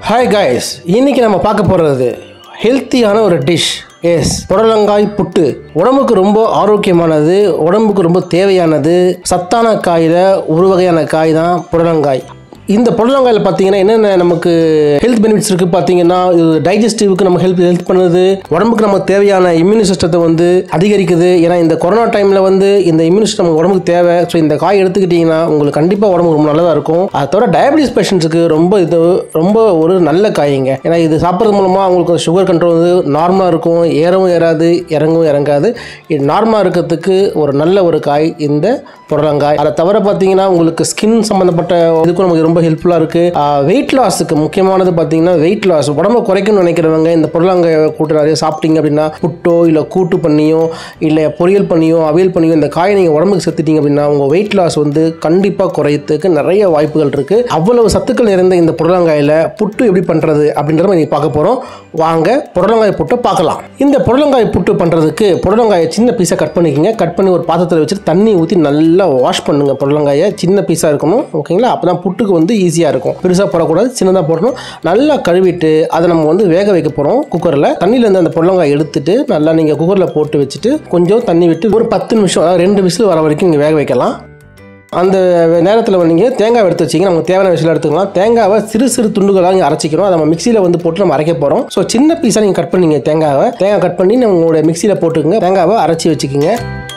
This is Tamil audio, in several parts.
ஹாய் காய்ஸ் இன்னைக்கு நம்ம பார்க்க போகிறது ஹெல்த்தியான ஒரு டிஷ் எஸ் புடலங்காய் புட்டு உடம்புக்கு ரொம்ப ஆரோக்கியமானது உடம்புக்கு ரொம்ப தேவையானது சத்தான காயில் ஒரு வகையான காய் தான் புடலங்காய் இந்த புடலங்காயில் பார்த்தீங்கன்னா என்னென்ன நமக்கு ஹெல்த் பெனிஃபிட்ஸ் இருக்குது பார்த்தீங்கன்னா இது டைஜஸ்டிவ்க்கு நம்ம ஹெல்ப் ஹெல்ப் பண்ணுது உடம்புக்கு நமக்கு தேவையான இம்யூனி சிஸ்டத்தை வந்து அதிகரிக்குது ஏன்னா இந்த கொரோனா டைமில் வந்து இந்த இம்யூனி சிஸ்டம் நமக்கு உடம்புக்கு தேவை ஸோ இந்த காய் எடுத்துக்கிட்டிங்கன்னா உங்களுக்கு கண்டிப்பாக உடம்புக்கு ரொம்ப நல்லதாக இருக்கும் அதை தவிர டயபிட்டிஸ் பேஷண்ட்ஸுக்கு ரொம்ப இது ரொம்ப ஒரு நல்ல காய்ங்க ஏன்னா இது சாப்பிட்றது மூலமாக அவங்களுக்கு சுகர் கண்ட்ரோல் வந்து நார்மலாக இருக்கும் ஏறவும் ஏறாது இறங்கவும் இறங்காது இது நார்மலாக இருக்கிறதுக்கு ஒரு நல்ல ஒரு காய் இந்த புடலங்காய் அதை தவிர பார்த்தீங்கன்னா உங்களுக்கு ஸ்கின் சம்மந்தப்பட்ட இதுக்கும் நமக்கு ரொம்ப ஹெல்ப்ஃபுல்லாக இருக்குது வெயிட் லாஸுக்கு முக்கியமானது பார்த்தீங்கன்னா வெயிட் லாஸ் உடம்பு குறைக்கணும்னு நினைக்கிறவங்க இந்த புடலங்காய் கூட்டு நிறைய சாப்பிட்டீங்க அப்படின்னா புட்டோ இல்லை கூட்டு பண்ணியோ இல்லை பொரியல் பண்ணியோ அவியல் பண்ணியோ இந்த காயை நீங்கள் உடம்புக்கு சேர்த்துட்டீங்க அப்படின்னா உங்கள் வெயிட் லாஸ் வந்து கண்டிப்பாக குறையத்துக்கு நிறைய வாய்ப்புகள் இருக்குது அவ்வளவு சத்துக்கள் நிறைந்த இந்த புடலங்காயில் புட்டு எப்படி பண்ணுறது அப்படின்றத நீங்கள் பார்க்க போகிறோம் வாங்க புடலங்காய் புட்டை பார்க்கலாம் இந்த புடலங்காய் புட்டு பண்ணுறதுக்கு புடலங்காயை சின்ன பீஸாக கட் பண்ணிக்கோங்க கட் பண்ணி ஒரு பாத்திரத்தில் வச்சுட்டு தண்ணி ஊற்றி நல்லா வாஷ் பண்ணுங்க புடலங்காயை சின்ன பீஸாக இருக்கணும் ஓகேங்களா அப்போ தான் புட்டுக்கு வந்து ஈஸியாக இருக்கும் பெருசாக போடக்கூடாது சின்னதாக போடணும் நல்லா கழுவிட்டு அதை நம்ம வந்து வேக வைக்க போகிறோம் குக்கரில் தண்ணியிலேருந்து அந்த புடலங்காய் எடுத்துட்டு நல்லா நீங்கள் குக்கரில் போட்டு வச்சுட்டு கொஞ்சம் தண்ணி விட்டு ஒரு பத்து நிமிஷம் அதாவது ரெண்டு விசில் வர வரைக்கும் நீங்கள் வேக வைக்கலாம் அந்த நேரத்தில் நீங்கள் தேங்காய் எடுத்து வச்சிங்க நமக்கு தேவையான விஷயம் எடுத்துக்கலாம் தேங்காவை சிறு சிறு துண்டுகளாக நீங்கள் அரைச்சிக்கிறோம் அதை நம்ம மிக்சியில் வந்து போட்டு நம்ம அரைக்க போகிறோம் ஸோ சின்ன பீஸாக நீங்கள் கட் பண்ணிங்க தேங்காவை தேங்காய் கட் பண்ணி நம்ம உங்களுடைய மிக்சியில் போட்டுக்கோங்க தேங்காவை அரைச்சி வச்சுக்கிங்க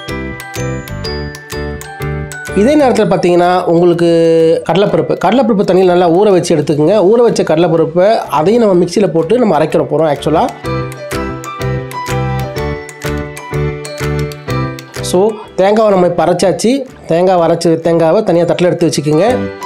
இதே நேரத்தில் பார்த்தீங்கன்னா உங்களுக்கு கடலைப்பருப்பு கடலைப்பருப்பு தண்ணியில் நல்லா ஊற வச்சு எடுத்துக்கோங்க ஊற வச்ச கடலைப்பருப்பை அதையும் நம்ம மிக்சியில் போட்டு நம்ம அரைக்கிற போகிறோம் ஆக்சுவலாக ஸோ தேங்காவை நம்ம இப்போ அரைச்சாச்சு தேங்காய் அரைச்சி தேங்காவை தனியாக தட்டில் எடுத்து வச்சுக்கோங்க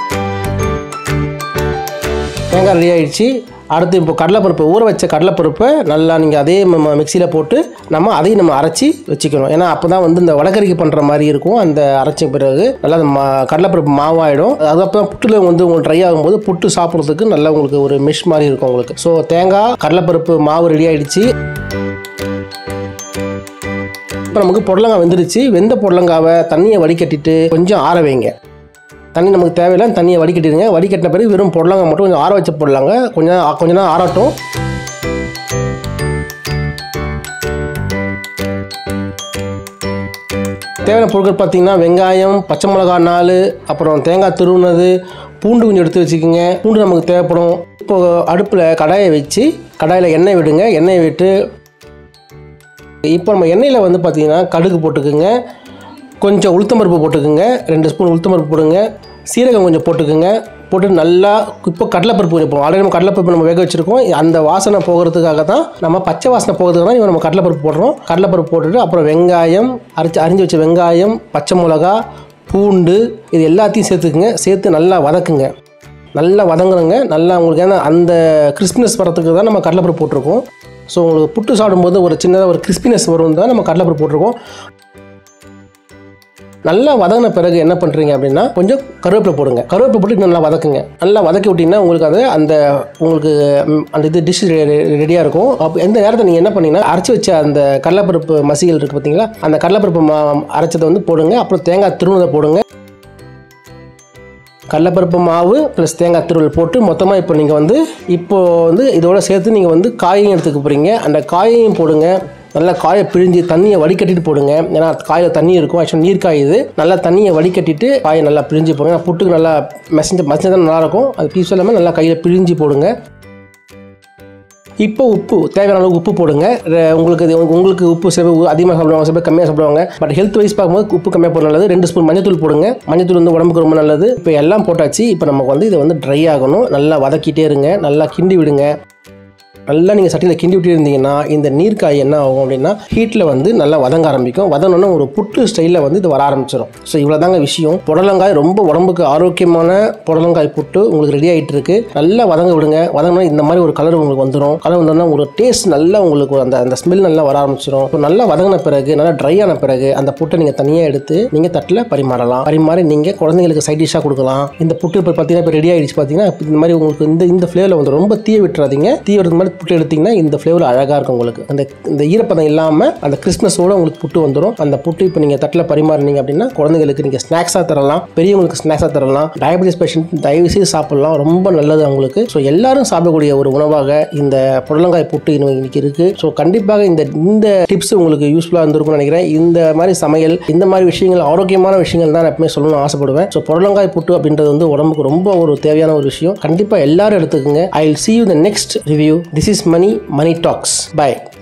தேங்காய் ரெடி ஆயிடுச்சு அடுத்து இப்போ கடலைப்பருப்பு ஊற வச்ச கடலைப்பருப்பை நல்லா நீங்கள் அதே நம்ம மிக்சியில் போட்டு நம்ம அதையும் நம்ம அரைச்சி வச்சுக்கணும் ஏன்னா அப்போ தான் வந்து இந்த வடகறிக்கு பண்ணுற மாதிரி இருக்கும் அந்த அரைச்ச பிறகு நல்லா அந்த மா கடலைப்பருப்பு மாவாயிடும் அது அப்போ தான் புட்டில் வந்து உங்களுக்கு ட்ரை ஆகும்போது புட்டு சாப்பிட்றதுக்கு நல்லா உங்களுக்கு ஒரு மெஷ் மாதிரி இருக்கும் உங்களுக்கு ஸோ தேங்காய் கடலைப்பருப்பு மாவு ரெடி ஆயிடுச்சு இப்போ நமக்கு புடலங்காய் வெந்துருச்சு வெந்த புடலங்காவை தண்ணியை வடிகட்டிட்டு கொஞ்சம் ஆற வைங்க தண்ணி நமக்கு தேவையில்லை தண்ணியை வடிகட்டிடுங்க வடிகட்டின பிறகு வெறும் புடலங்காய் மட்டும் கொஞ்சம் ஆற வச்சு போடலாங்க கொஞ்சம் கொஞ்ச நேரம் ஆறட்டும் தேவையான பொருட்கள் பார்த்தீங்கன்னா வெங்காயம் பச்சை மிளகா நாலு அப்புறம் தேங்காய் துருவுனது பூண்டு கொஞ்சம் எடுத்து வச்சுக்கோங்க பூண்டு நமக்கு தேவைப்படும் இப்போ அடுப்பில் கடாயை வச்சு கடாயில் எண்ணெய் விடுங்க எண்ணெய் விட்டு இப்போ நம்ம எண்ணெயில் வந்து பார்த்தீங்கன்னா கடுகு போட்டுக்குங்க கொஞ்சம் உளுத்தம்பருப்பு போட்டுக்குங்க ரெண்டு ஸ்பூன் உளுத்தம்பருப்பு போடுங்க சீரகம் கொஞ்சம் போட்டுக்குங்க போட்டு நல்லா இப்போ கடலைப்பருப்பு கொஞ்சம் போடும் ஆல்ரெடி நம்ம கடலைப்பருப்பு நம்ம வேக வச்சுருக்கோம் அந்த வாசனை போகிறதுக்காக தான் நம்ம பச்சை வாசனை போகிறதுக்காக தான் இப்போ நம்ம கடலைப்பருப்பு போடுறோம் கடலைப்பருப்பு போட்டுட்டு அப்புறம் வெங்காயம் அரைச்சி அரிஞ்சு வச்ச வெங்காயம் பச்சை மிளகா பூண்டு இது எல்லாத்தையும் சேர்த்துக்குங்க சேர்த்து நல்லா வதக்குங்க நல்லா வதங்குறங்க நல்லா உங்களுக்கு ஏன்னா அந்த கிறிஸ்பினஸ் வரத்துக்கு தான் நம்ம கடலைப்பருப்பு போட்டிருக்கோம் ஸோ உங்களுக்கு புட்டு சாப்பிடும்போது ஒரு சின்னதாக ஒரு கிறிஸ்பினஸ் வரும் தான் நம்ம கடலைப்பருப்பு போட்டிருக்கோம் நல்லா வதங்கின பிறகு என்ன பண்ணுறீங்க அப்படின்னா கொஞ்சம் கருவேப்பிலை போடுங்க கருவேப்பிலை போட்டு நல்லா வதக்குங்க நல்லா வதக்கி விட்டிங்கன்னா உங்களுக்கு அது அந்த உங்களுக்கு ம், அந்த இது டிஷ் ரெடியாக இருக்கும் அப்போ எந்த நேரத்தில் நீங்கள் என்ன பண்ணீங்கன்னா அரைச்சி வச்ச அந்த கடலைப்பருப்பு மசிகள் இருக்குது பார்த்தீங்களா அந்த கடலைப்பருப்பு மா அரைச்சதை வந்து போடுங்க அப்புறம் தேங்காய் திருவுனதை போடுங்க கடலைப்பருப்பு மாவு ப்ளஸ் தேங்காய் திருவல் போட்டு மொத்தமாக இப்போ நீங்கள் வந்து இப்போ வந்து இதோட சேர்த்து நீங்கள் வந்து காயையும் எடுத்துக்க போகிறீங்க அந்த காயையும் போடுங்க நல்லா காயை பிழிஞ்சு தண்ணியை வடிகட்டிட்டு போடுங்க ஏன்னா காயில் தண்ணி இருக்கும் ஆக்சுவலாக நீர் காய் இது நல்லா தண்ணியை வடிகட்டிட்டு காயை நல்லா பிழிஞ்சு போடுங்க புட்டுக்கு நல்லா மெசஞ்சு மசிஞ்சு தான் நல்லாயிருக்கும் அது பீஸ் எல்லாமே நல்லா கையில் பிழிஞ்சு போடுங்க இப்போ உப்பு தேவையான அளவு உப்பு போடுங்க ர- உங்களுக்கு இது உங்களுக்கு உப்பு சில பேர் அதிகமாக சாப்பிடுவாங்க சில பேர் கம்மியாக சாப்பிடுவாங்க பட் ஹெல்த் வைஸ் பார்க்கும்போது உப்பு கம்மியாக போட நல்லது ரெண்டு ஸ்பூன் மஞ்சத்தூள் போடுங்க மஞ்சத்தூள் வந்து உடம்புக்கு ரொம்ப நல்லது இப்போ எல்லாம் போட்டாச்சு இப்போ நமக்கு வந்து இதை வந்து ட்ரை ஆகணும் நல்லா வதக்கிட்டே இருங்க நல்லா கிண்டி விடுங்க நல்லா நீங்கள் சட்டியில் கிண்டி விட்டு இருந்தீங்கன்னா இந்த நீர்க்காய் என்ன ஆகும் அப்படின்னா ஹீட்டில் வந்து நல்லா வதங்க ஆரம்பிக்கும் வதங்கினோன்னா ஒரு புட்டு ஸ்டைலில் வந்து இது வர ஆரம்பிச்சிடும் ஸோ இவ்வளோ தாங்க விஷயம் புடலங்காய் ரொம்ப உடம்புக்கு ஆரோக்கியமான புடலங்காய் புட்டு உங்களுக்கு ரெடி ஆகிட்டு இருக்கு நல்லா வதங்க விடுங்க வதங்கினா இந்த மாதிரி ஒரு கலர் உங்களுக்கு வந்துடும் கலர் வந்தோன்னா ஒரு டேஸ்ட் நல்லா உங்களுக்கு அந்த அந்த ஸ்மெல் நல்லா வர ஆரம்பிச்சிடும் இப்போ நல்லா வதங்கின பிறகு நல்லா ட்ரை ஆன பிறகு அந்த புட்டை நீங்கள் தனியாக எடுத்து நீங்கள் தட்டில் பரிமாறலாம் பரிமாறி நீங்கள் குழந்தைங்களுக்கு சைட் டிஷ்ஷாக கொடுக்கலாம் இந்த புட்டு இப்போ பார்த்தீங்கன்னா இப்போ ரெடி ஆகிடுச்சு பார்த்தீங்கன்னா இந்த மாதிரி உங்களுக்கு இந்த இந்த ஃப்ளேவரில் வந்து ரொம்ப தீய விட்டுறாதீங்க தீ வரதுக்கு மாதிரி புட்டு எடுத்தீங்கன்னா இந்த ஃப்ளேவர் அழகாக இருக்கும் உங்களுக்கு அந்த இந்த ஈரப்பதம் இல்லாமல் அந்த கிறிஸ்மஸோட உங்களுக்கு புட்டு வந்துடும் அந்த புட்டு இப்போ நீங்கள் தட்டில் பரிமாறினீங்க அப்படின்னா குழந்தைங்களுக்கு நீங்கள் ஸ்நாக்ஸாக தரலாம் பெரியவங்களுக்கு ஸ்நாக்ஸாக தரலாம் டயபெட்டிஸ் பேஷண்ட் தயவு செய்து சாப்பிடலாம் ரொம்ப நல்லது அவங்களுக்கு ஸோ எல்லாரும் சாப்பிடக்கூடிய ஒரு உணவாக இந்த புடலங்காய் புட்டு இன்னும் இன்னைக்கு இருக்குது ஸோ கண்டிப்பாக இந்த இந்த டிப்ஸ் உங்களுக்கு யூஸ்ஃபுல்லாக இருந்திருக்கும்னு நினைக்கிறேன் இந்த மாதிரி சமையல் இந்த மாதிரி விஷயங்கள் ஆரோக்கியமான விஷயங்கள் தான் நான் எப்பவுமே சொல்லணும்னு ஆசைப்படுவேன் ஸோ புடலங்காய் புட்டு அப்படின்றது வந்து உடம்புக்கு ரொம்ப ஒரு தேவையான ஒரு விஷயம் கண்டிப்பாக எல்லாரும் எடுத்துக்கோங்க I will see you the next review this is money money talks bye